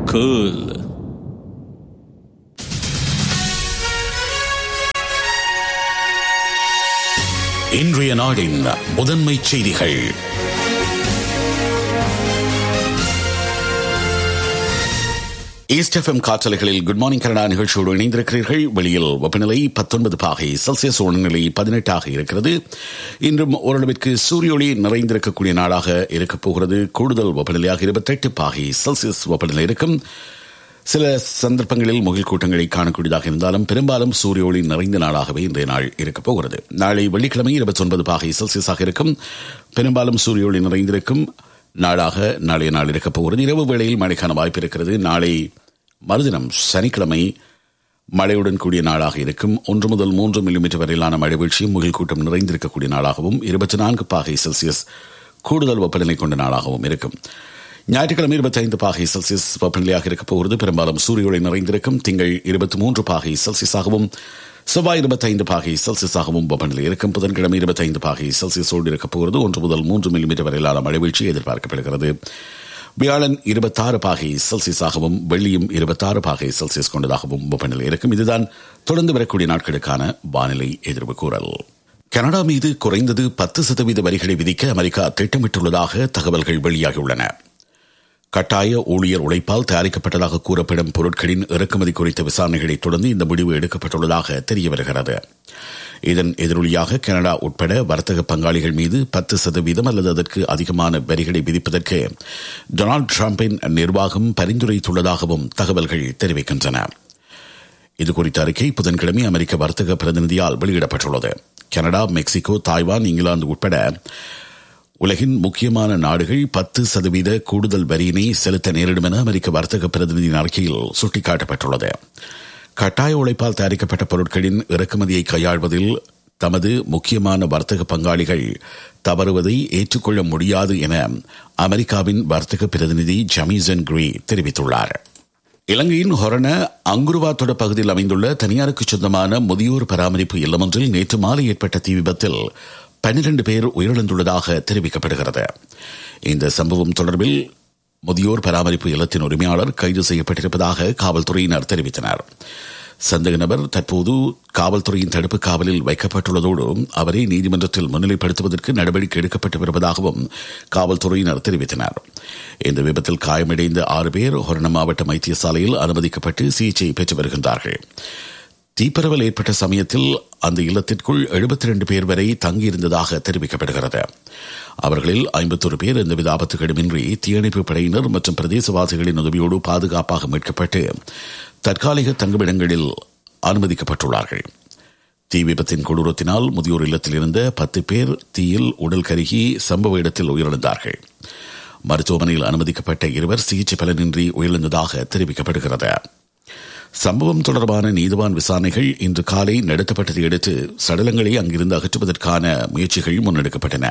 cool. இன்றைய நாடின் முதன்மை செய்திகள் ஈஸ்ட் எஃப்எம் காற்றலைகளில் குட் மார்னிங் கனடா நிகழ்ச்சியோடு இணைந்திருக்கிறீர்கள் வெளியில் வெப்பநிலை பத்தொன்பது பாகை செல்சியஸ் உடல்நிலை பதினெட்டாக இருக்கிறது இன்றும் ஓரளவிற்கு சூரியொளி நிறைந்திருக்கக்கூடிய நாளாக இருக்கப் போகிறது கூடுதல் வெப்பநிலையாக இருபத்தெட்டு பாகை செல்சியஸ் வெப்பநிலை இருக்கும் சில சந்தர்ப்பங்களில் முகில் கூட்டங்களை காணக்கூடியதாக இருந்தாலும் பெரும்பாலும் சூரிய ஒளி நிறைந்த நாளாகவே இன்றைய நாள் இருக்கப் போகிறது நாளை வெள்ளிக்கிழமை இருபத்தி ஒன்பது பாகை செல்சியஸாக இருக்கும் பெரும்பாலும் சூரிய ஒளி நிறைந்திருக்கும் நாளாக நாளைய நாள் இருக்கப் போகிறது இரவு வேளையில் மழைக்கான வாய்ப்பு இருக்கிறது நாளை மறுதினம் சனிக்கிழமை மழையுடன் கூடிய நாளாக இருக்கும் ஒன்று முதல் மூன்று மில்லிமீட்டர் வரையிலான மழை வீழ்ச்சியும் முகில் கூட்டம் நிறைந்திருக்கக்கூடிய நாளாகவும் இருபத்தி நான்கு பாகை செல்சியஸ் கூடுதல் வெப்பநிலை கொண்ட நாளாகவும் இருக்கும் ஞாயிற்றுக்கிழமை இருபத்தி ஐந்து பாகை செல்சியஸ் வெப்பநிலையாக இருக்கப் போகிறது பெரும்பாலும் சூரிய ஒளி நிறைந்திருக்கும் திங்கள் இருபத்தி மூன்று பாகை செல்சியஸாகவும் செவ்வாய் இருபத்தி ஐந்து பாகை செல்சியஸாகவும் வெப்பநிலை இருக்கும் புதன்கிழமை இருபத்தி ஐந்து பாகை செல்சியஸோடு இருக்கப் போகிறது ஒன்று முதல் மூன்று மில்லிமீட்டர் வரையிலான மழை வீழ்ச்சி எதிர்பார்க்கப்படுகிறது வியாழன் இருபத்தாறு பாகை செல்சியஸாகவும் வெள்ளியும் இருபத்தாறு பாகை செல்சியஸ் கொண்டதாகவும் வெப்பநிலை இருக்கும் இதுதான் தொடர்ந்து வரக்கூடிய நாட்களுக்கான வானிலை எதிர்வு கூறல் கனடா மீது குறைந்தது பத்து சதவீத வரிகளை விதிக்க அமெரிக்கா திட்டமிட்டுள்ளதாக தகவல்கள் வெளியாகியுள்ளன கட்டாய ஊழியர் உழைப்பால் தயாரிக்கப்பட்டதாக கூறப்படும் பொருட்களின் இறக்குமதி குறித்த விசாரணைகளை தொடர்ந்து இந்த முடிவு எடுக்கப்பட்டுள்ளதாக தெரிய வருகிறது இதன் எதிரொலியாக கனடா உட்பட வர்த்தக பங்காளிகள் மீது பத்து சதவீதம் அல்லது அதற்கு அதிகமான வரிகளை விதிப்பதற்கு டொனால்டு டிரம்பின் நிர்வாகம் பரிந்துரைத்துள்ளதாகவும் தகவல்கள் தெரிவிக்கின்றன இதுகுறித்த அறிக்கை புதன்கிழமை அமெரிக்க வர்த்தக பிரதிநிதியால் வெளியிடப்பட்டுள்ளது கனடா மெக்சிகோ தாய்வான் இங்கிலாந்து உட்பட உலகின் முக்கியமான நாடுகள் பத்து சதவீத கூடுதல் வரியினை செலுத்த நேரிடும் என அமெரிக்க வர்த்தக பிரதிநிதியின் அறிக்கையில் சுட்டிக்காட்டப்பட்டுள்ளது கட்டாய உழைப்பால் தயாரிக்கப்பட்ட பொருட்களின் இறக்குமதியை கையாள்வதில் தமது முக்கியமான வர்த்தக பங்காளிகள் தவறுவதை ஏற்றுக்கொள்ள முடியாது என அமெரிக்காவின் வர்த்தக பிரதிநிதி ஜமீசன் கிரி தெரிவித்துள்ளார் இலங்கையின் ஹொரண அங்குருவாத்தொட பகுதியில் அமைந்துள்ள தனியாருக்கு சொந்தமான முதியோர் பராமரிப்பு இல்லமொன்றில் நேற்று மாலை ஏற்பட்ட தீ விபத்தில் பன்னிரண்டு பேர் உயிரிழந்துள்ளதாக தெரிவிக்கப்படுகிறது இந்த சம்பவம் தொடர்பில் முதியோர் பராமரிப்பு இல்லத்தின் உரிமையாளர் கைது செய்யப்பட்டிருப்பதாக காவல்துறையினர் தெரிவித்தனர் சந்தேக நபர் தற்போது காவல்துறையின் தடுப்பு காவலில் வைக்கப்பட்டுள்ளதோடு அவரை நீதிமன்றத்தில் முன்னிலைப்படுத்துவதற்கு நடவடிக்கை எடுக்கப்பட்டு வருவதாகவும் காவல்துறையினர் தெரிவித்தனர் இந்த விபத்தில் காயமடைந்த ஆறு பேர் ஹொரண மாவட்ட வைத்தியசாலையில் அனுமதிக்கப்பட்டு சிகிச்சை பெற்று வருகின்றார்கள் தீப்பரவல் ஏற்பட்ட சமயத்தில் அந்த இல்லத்திற்குள் எழுபத்தி ரெண்டு பேர் வரை தங்கியிருந்ததாக தெரிவிக்கப்படுகிறது அவர்களில் ஐம்பத்தொரு பேர் எந்தவித ஆபத்துகளுமின்றி தீயணைப்பு படையினர் மற்றும் பிரதேசவாசிகளின் உதவியோடு பாதுகாப்பாக மீட்கப்பட்டு தற்காலிக தங்குமிடங்களில் அனுமதிக்கப்பட்டுள்ளார்கள் தீ விபத்தின் கொடூரத்தினால் முதியோர் இல்லத்தில் இருந்த பத்து பேர் தீயில் உடல் கருகி சம்பவ இடத்தில் உயிரிழந்தார்கள் மருத்துவமனையில் அனுமதிக்கப்பட்ட இருவர் சிகிச்சை பலனின்றி உயிரிழந்ததாக தெரிவிக்கப்படுகிறது சம்பவம் தொடர்பான நீதிவான் விசாரணைகள் இன்று காலை நடத்தப்பட்டதை அடுத்து சடலங்களை அங்கிருந்து அகற்றுவதற்கான முயற்சிகள் முன்னெடுக்கப்பட்டன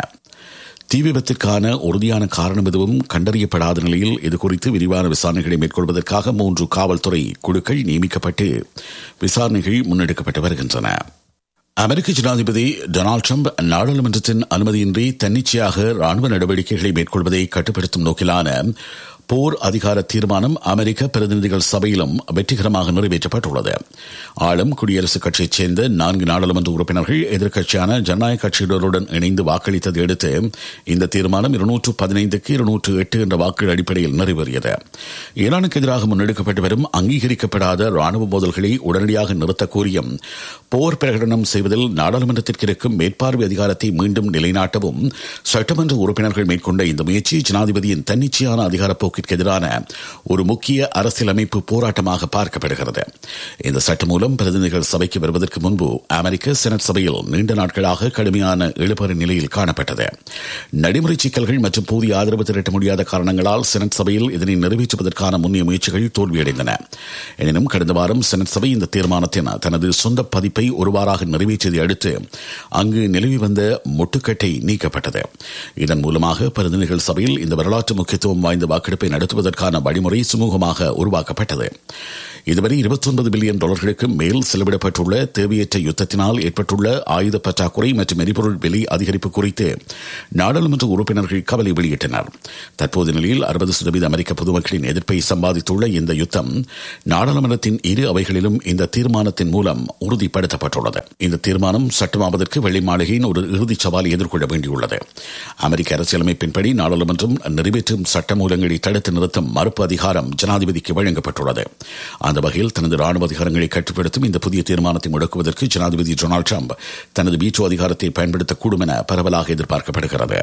தீ விபத்திற்கான உறுதியான காரணம் எதுவும் கண்டறியப்படாத நிலையில் இதுகுறித்து விரிவான விசாரணைகளை மேற்கொள்வதற்காக மூன்று காவல்துறை குழுக்கள் நியமிக்கப்பட்டு விசாரணைகள் முன்னெடுக்கப்பட்டு வருகின்றன அமெரிக்க ஜனாதிபதி டொனால்டு ட்ரம்ப் நாடாளுமன்றத்தின் அனுமதியின்றி தன்னிச்சையாக ராணுவ நடவடிக்கைகளை மேற்கொள்வதை கட்டுப்படுத்தும் நோக்கிலான போர் அதிகார தீர்மானம் அமெரிக்க பிரதிநிதிகள் சபையிலும் வெற்றிகரமாக நிறைவேற்றப்பட்டுள்ளது ஆளும் குடியரசுக் கட்சியைச் சேர்ந்த நான்கு நாடாளுமன்ற உறுப்பினர்கள் எதிர்க்கட்சியான ஜனநாயக கட்சியினருடன் இணைந்து வாக்களித்ததை அடுத்து இந்த தீர்மானம் இருநூற்று பதினைந்துக்கு இருநூற்று எட்டு என்ற வாக்குகள் அடிப்படையில் நிறைவேறியது ஈரானுக்கு எதிராக முன்னெடுக்கப்பட்டு வரும் அங்கீகரிக்கப்படாத ராணுவ மோதல்களை உடனடியாக நிறுத்த கோரியும் போர் பிரகடனம் செய்வதில் நாடாளுமன்றத்திற்கு இருக்கும் மேற்பார்வை அதிகாரத்தை மீண்டும் நிலைநாட்டவும் சட்டமன்ற உறுப்பினர்கள் மேற்கொண்ட இந்த முயற்சி ஜனாதிபதியின் தன்னிச்சையான அதிகாரப்போக்கு போக்கிற்கு எதிரான ஒரு முக்கிய அரசியலமைப்பு போராட்டமாக பார்க்கப்படுகிறது இந்த சட்டம் மூலம் பிரதிநிதிகள் சபைக்கு வருவதற்கு முன்பு அமெரிக்க செனட் சபையில் நீண்ட நாட்களாக கடுமையான இழுபறி நிலையில் காணப்பட்டது நடைமுறை சிக்கல்கள் மற்றும் போதிய ஆதரவு திரட்ட முடியாத காரணங்களால் செனட் சபையில் இதனை நிறைவேற்றுவதற்கான முன்னிய முயற்சிகள் தோல்வியடைந்தன எனினும் கடந்த வாரம் செனட் சபை இந்த தீர்மானத்தின் தனது சொந்த பதிப்பை ஒருவாறாக நிறைவேற்றியதை அடுத்து அங்கு நிலவி வந்த முட்டுக்கட்டை நீக்கப்பட்டது இதன் மூலமாக பிரதிநிதிகள் சபையில் இந்த வரலாற்று முக்கியத்துவம் வாய்ந்த வாக்கெடுப்பை நடத்துவதற்கான வழிமுறை சுமூகமாக உருவாக்கப்பட்டது இதுவரை இருபத்தி ஒன்பது பில்லியன் டாலர்களுக்கு மேல் செலவிடப்பட்டுள்ள தேவையற்ற யுத்தத்தினால் ஏற்பட்டுள்ள ஆயுத பற்றாக்குறை மற்றும் எரிபொருள் விலை அதிகரிப்பு குறித்து நாடாளுமன்ற உறுப்பினர்கள் கவலை வெளியிட்டனர் தற்போது நிலையில் அறுபது சதவீத அமெரிக்க பொதுமக்களின் எதிர்ப்பை சம்பாதித்துள்ள இந்த யுத்தம் நாடாளுமன்றத்தின் இரு அவைகளிலும் இந்த தீர்மானத்தின் மூலம் உறுதிப்படுத்தப்பட்டுள்ளது இந்த தீர்மானம் சட்டமாவதற்கு வெள்ளை மாளிகையின் ஒரு இறுதிச் சவாலை எதிர்கொள்ள வேண்டியுள்ளது அமெரிக்க அரசியலமைப்பின்படி நாடாளுமன்றம் நிறைவேற்றும் சட்டமூலங்களை தடுத்து நிறுத்தும் மறுப்பு அதிகாரம் ஜனாதிபதிக்கு வழங்கப்பட்டுள்ளது அந்த வகையில் தனது ராணுவ அதிகாரங்களை கட்டுப்படுத்தும் இந்த புதிய தீர்மானத்தை முடக்குவதற்கு ஜனாதிபதி டொனால்டு ட்ரம்ப் தனது வீட்டோ அதிகாரத்தை பயன்படுத்தக்கூடும் என பரவலாக எதிர்பார்க்கப்படுகிறது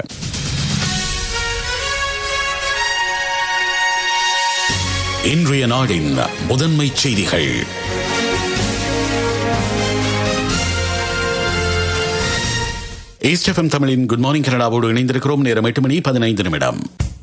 இன்றைய நாடின் முதன்மை செய்திகள் ஈஸ்ட் எஃப்எம் தமிழின் குட் மார்னிங் கனடாவோடு இணைந்திருக்கிறோம் நேரம் எட்டு மணி பதினைந்து நிமிடம்